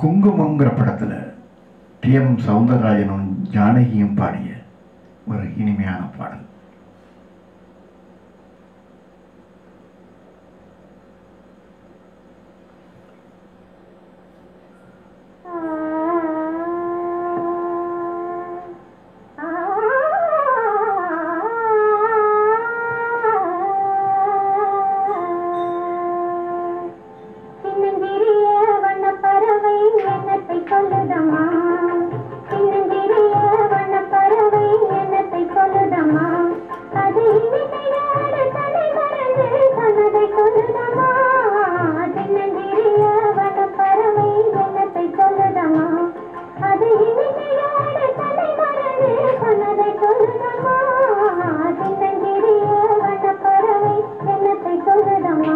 குங்குமங்கிற படத்தில் D M சவுந்தரராஜனும் ஜானகியும் பாடிய ஒரு இனிமையான பாடல் சின்னஞ்சிறிய வண்ணப்பறவை எண்ணத்தை சொல்லுதம்மா சின்னஞ்சிறிய வண்ணப்பறவை எண்ணத்தை சொல்லுதம்மா அது இன்னையோடு தலை மறந்து சொன்னதை சொல்லுதம்மா சின்னஞ்சிறிய வண்ணப்பறவை எண்ணத்தை சொல்லுதம்மா அது இன்னையோடு தலை மறந்து சொன்னதை சொல்லுதம்மா சின்னஞ்சிறிய வண்ணப்பறவை எண்ணத்தை சொல்லுதம்மா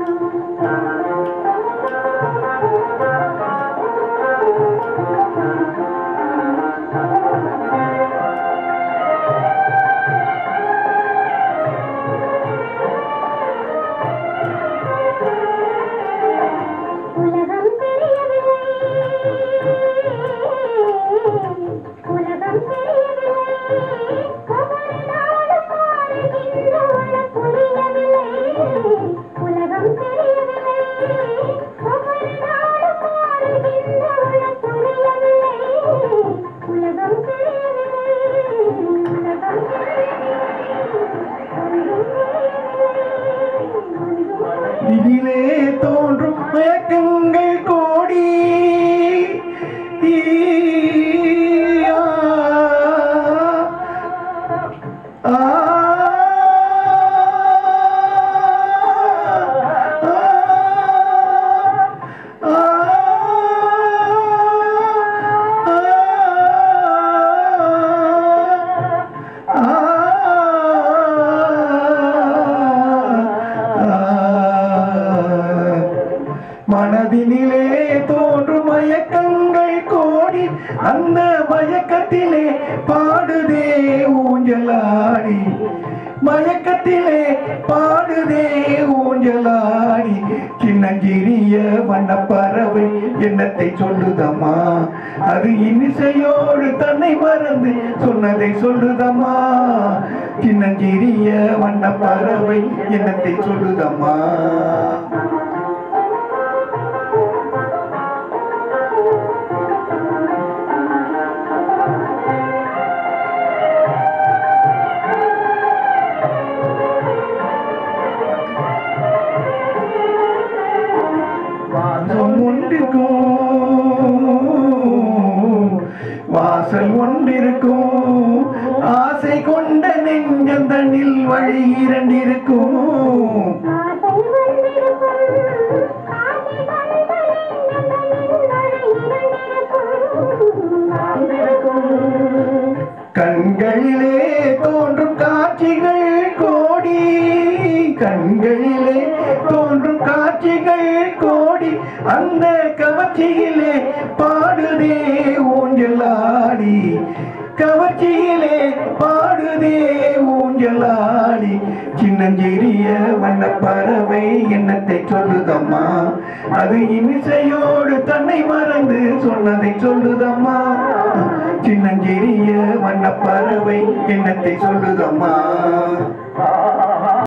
உலகம் தெரியவில்லை உலகம் தெரியவில்லை ஒவ்வொரு நாளும் மாறுகின்ற உலகம் புரியவில்லை உலகம் தெரியவில்லை ஒவ்வொரு நாளும் மாறுகின்ற உலகம் புரியவில்லை உலகம் தெரியவில்லை உலகம் தெரியவில்லை இதிலே தோன்றும் மயக்கங்கள் கோடி ஈயா. ஆ. ஆ. மனதினிலே தோன்றும் மயக்கங்கள் கோடி அந்த மயக்கத்திலே பாடுதே ஊஞ்சலாடி மயக்கத்திலே பாடுதே ஊஞ்சலாடி சின்னஞ்சிறிய வண்ணப்பறவை எண்ணத்தை சொல்லுதம்மா அது இன்னிசையோடு தன்னை மறந்து சொன்னதை சொல்லுதம்மா சின்னஞ்சிறிய வண்ணப்பறவை எண்ணத்தை சொல்லுதம்மா வாசம் ஒன்றிருக்கும் வாசல் ஒன்றிருக்கும் ஆசை கொண்ட நெஞ்சம் தண்ணில் வழி இரண்டிருக்கும் ஆசை வந்திருக்கும் ஆசை வந்திருக்கும் கண்களிலே தோன்றும் காட்சிகள் கோடி கண்களிலே தோன்றும் காட்சிகள் கோடி அந்த கவர்ச்சியிலே பாடுதே ஊஞ்சலாடி கவர்ச்சியிலே பாடுதே ஊஞ்சலாடி சின்னஞ்சிறிய வண்ணப்பறவை எண்ணத்தை சொல்லுதம்மா அது இனிசையோடு தன்னை மறந்து சொன்னதை சொல்லுதம்மா சின்னஞ்சிறிய வண்ணப்பறவை எண்ணத்தை சொல்லுதம்மா